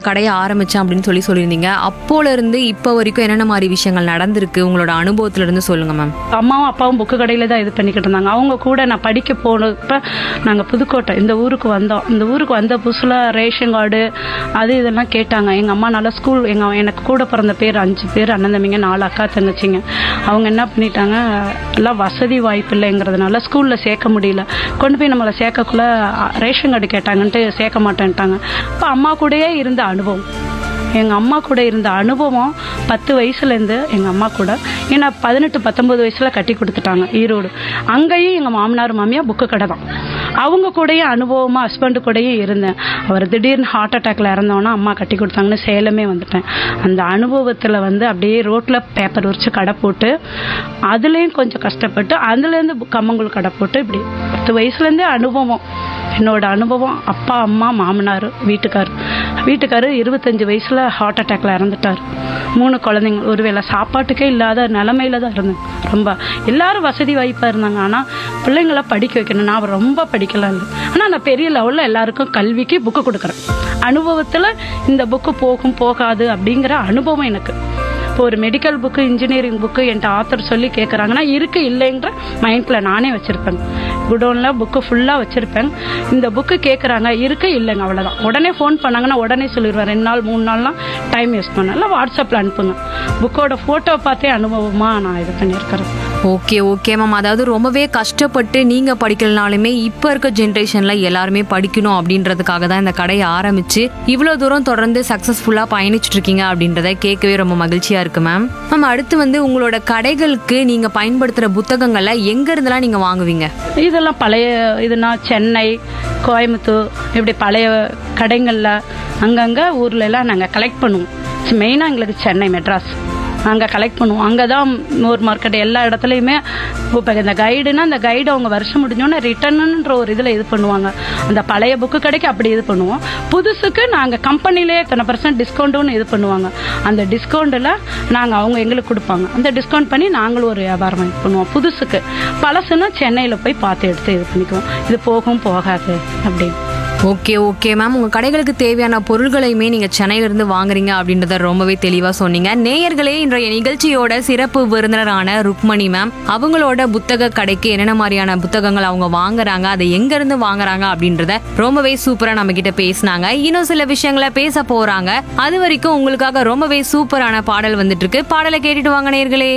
கடையை ஆரம்பிச்சேன் அப்படின்னு சொல்லி சொல்லியிருந்தீங்க அப்போல இருந்து இப்போ வரைக்கும் என்னென்ன மாதிரி விஷயங்கள் நடந்திருக்கு உங்களோட அனுபவத்துல இருந்து சொல்லுங்க மேம் அம்மாவும் அப்பாவும் புக்கு கடையில் தான் இது பண்ணிக்கிட்டு இருந்தாங்க அவங்க கூட நான் படிக்க போனப்ப நாங்கள் புதுக்கோட்டை இந்த ஊருக்கு வந்தோம் இந்த ஊருக்கு வந்த புதுசில் ரேஷன் கார்டு அது இதெல்லாம் கேட்டாங்க எங்கள் அம்மா நல்லா ஸ்கூல் எங்கள் எனக்கு கூட பிறந்த பேர் அஞ்சு பேர் அண்ணன் தம்பிங்க நாலு அக்கா தங்கச்சிங்க அவங்க என்ன பண்ணிட்டாங்க எல்லாம் வசதி வாய்ப்பு இல்லைங்கிறதுனால ஸ்கூலில் சேர்க்க முடியல கொண்டு போய் நம்மளை சேர்க்கக்குள்ள அ, ரேஷன் கார்டு கேட்டாங்கன்ட்டு சேர்க்க மாட்டேன்ட்டாங்க அப்போ அம்மா கூடயே இருந்த அனுபவம் எங்கள் அம்மா கூட இருந்த அனுபவம் பத்து வயசுலேருந்து எங்கள் அம்மா கூட ஏன்னா பதினெட்டு பத்தொம்பது வயசில் கட்டி கொடுத்துட்டாங்க ஈரோடு அங்கேயும் எங்கள் மாமனார் மாமியார் புக்கு கடை தான் அவங்க கூடயே அனுபவமாக ஹஸ்பண்டு கூடயே இருந்தேன் அவர் திடீர்னு ஹார்ட் அட்டாக்ல இறந்தோன்னா அம்மா கட்டி கொடுத்தாங்கன்னு சேலமே வந்துட்டேன் அந்த அனுபவத்தில் வந்து அப்படியே ரோட்டில் பேப்பர் உரிச்சு கடை போட்டு அதுலேயும் கொஞ்சம் கஷ்டப்பட்டு அதுலேருந்து கம்மங்கூழ் கடை போட்டு இப்படி பத்து வயசுலேருந்தே அனுபவம் என்னோட அனுபவம் அப்பா அம்மா மாமனார் வீட்டுக்கார் வீட்டுக்காரு இருபத்தஞ்சு வயசுல ஹார்ட் அட்டாக்ல இறந்துட்டார் மூணு குழந்தைங்க ஒருவேளை சாப்பாட்டுக்கே இல்லாத நிலமையில தான் இருந்தேன் ரொம்ப எல்லாரும் வசதி வாய்ப்பா இருந்தாங்க ஆனா பிள்ளைங்கள படிக்க வைக்கணும் நான் ரொம்ப படிக்கலாம் இல்லை ஆனா நான் பெரிய லெவல்ல எல்லாருக்கும் கல்விக்கு புக்கு கொடுக்குறேன் அனுபவத்துல இந்த புக்கு போகும் போகாது அப்படிங்கிற அனுபவம் எனக்கு இப்போ ஒரு மெடிக்கல் புக்கு இன்ஜினியரிங் புக்கு என்கிட்ட ஆத்தர் சொல்லி கேட்குறாங்கன்னா இருக்கு இல்லைங்கிற மைண்டில் நானே வச்சுருப்பேன் குடோனில் புக்கு ஃபுல்லாக வச்சுருப்பேன் இந்த புக்கு கேட்குறாங்க இருக்கு இல்லைங்க அவ்வளோதான் உடனே ஃபோன் பண்ணாங்கன்னா உடனே சொல்லிடுவேன் ரெண்டு நாள் மூணு நாள்லாம் டைம் வேஸ்ட் பண்ண இல்லை வாட்ஸ்அப்பில் அனுப்புங்க புக்கோட ஃபோட்டோ பார்த்தே அனுபவமாக நான் இது பண்ணியிருக்கிறேன் ஓகே ஓகே மேம் அதாவது ரொம்பவே கஷ்டப்பட்டு நீங்க படிக்கலனாலுமே இப்போ இருக்க ஜென்ரேஷன்ல எல்லாருமே படிக்கணும் அப்படின்றதுக்காக தான் இந்த கடையை ஆரம்பிச்சு இவ்வளவு தூரம் தொடர்ந்து சக்சஸ்ஃபுல்லா பயணிச்சுட்டு இருக்கீங்க அப்படின்றத கேட்கவே ரொம்ப மகிழ்ச்சியா இருக்கு மேம் மேம் அடுத்து வந்து உங்களோட கடைகளுக்கு நீங்க பயன்படுத்துற புத்தகங்களை எங்க இருந்தெல்லாம் நீங்க வாங்குவீங்க இதெல்லாம் பழைய இதுனா சென்னை கோயம்புத்தூர் இப்படி பழைய கடைகளில் அங்கங்கே ஊர்ல எல்லாம் நாங்கள் கலெக்ட் பண்ணுவோம் மெயினாக எங்களுக்கு சென்னை மெட்ராஸ் அங்கே கலெக்ட் பண்ணுவோம் அங்கே தான் மோர் மார்க்கெட் எல்லா இடத்துலையுமே இப்போ இந்த கைடுனா அந்த கைடு அவங்க வருஷம் முடிஞ்சோன்னே ரிட்டர்னுன்ற ஒரு இதில் இது பண்ணுவாங்க அந்த பழைய புக்கு கடைக்கு அப்படி இது பண்ணுவோம் புதுசுக்கு நாங்கள் கம்பெனிலே இத்தனை பர்சன்ட் டிஸ்கவுண்ட்டுன்னு இது பண்ணுவாங்க அந்த டிஸ்கவுண்ட்டில் நாங்கள் அவங்க எங்களுக்கு கொடுப்பாங்க அந்த டிஸ்கவுண்ட் பண்ணி நாங்களும் ஒரு வியாபாரம் இது பண்ணுவோம் புதுசுக்கு பழசுன்னா சென்னையில் போய் பார்த்து எடுத்து இது பண்ணிக்குவோம் இது போகும் போகாது அப்படின்னு ஓகே ஓகே மேம் உங்க கடைகளுக்கு தேவையான பொருள்களையுமே நீங்க சென்னையில இருந்து வாங்குறீங்க அப்படின்றத ரொம்பவே தெளிவா சொன்னீங்க நேயர்களே இன்றைய நிகழ்ச்சியோட சிறப்பு விருந்தினரான ருக்மணி மேம் அவங்களோட புத்தக கடைக்கு என்னென்ன மாதிரியான புத்தகங்கள் அவங்க வாங்குறாங்க அதை எங்க இருந்து வாங்குறாங்க அப்படின்றத ரொம்பவே சூப்பரா நம்ம கிட்ட பேசினாங்க இன்னும் சில விஷயங்களை பேச போறாங்க அது வரைக்கும் உங்களுக்காக ரொம்பவே சூப்பரான பாடல் வந்துட்டு இருக்கு பாடலை கேட்டுட்டு வாங்க நேயர்களே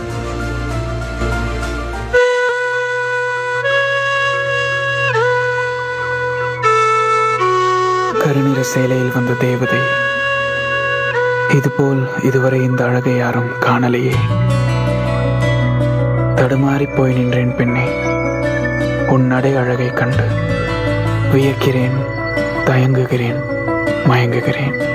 கருநிற சேலையில் வந்த தேவதை இதுபோல் இதுவரை இந்த அழகை யாரும் காணலையே தடுமாறிப் போய் நின்றேன் பெண்ணே உன் நடை அழகை கண்டு வியக்கிறேன் தயங்குகிறேன் மயங்குகிறேன்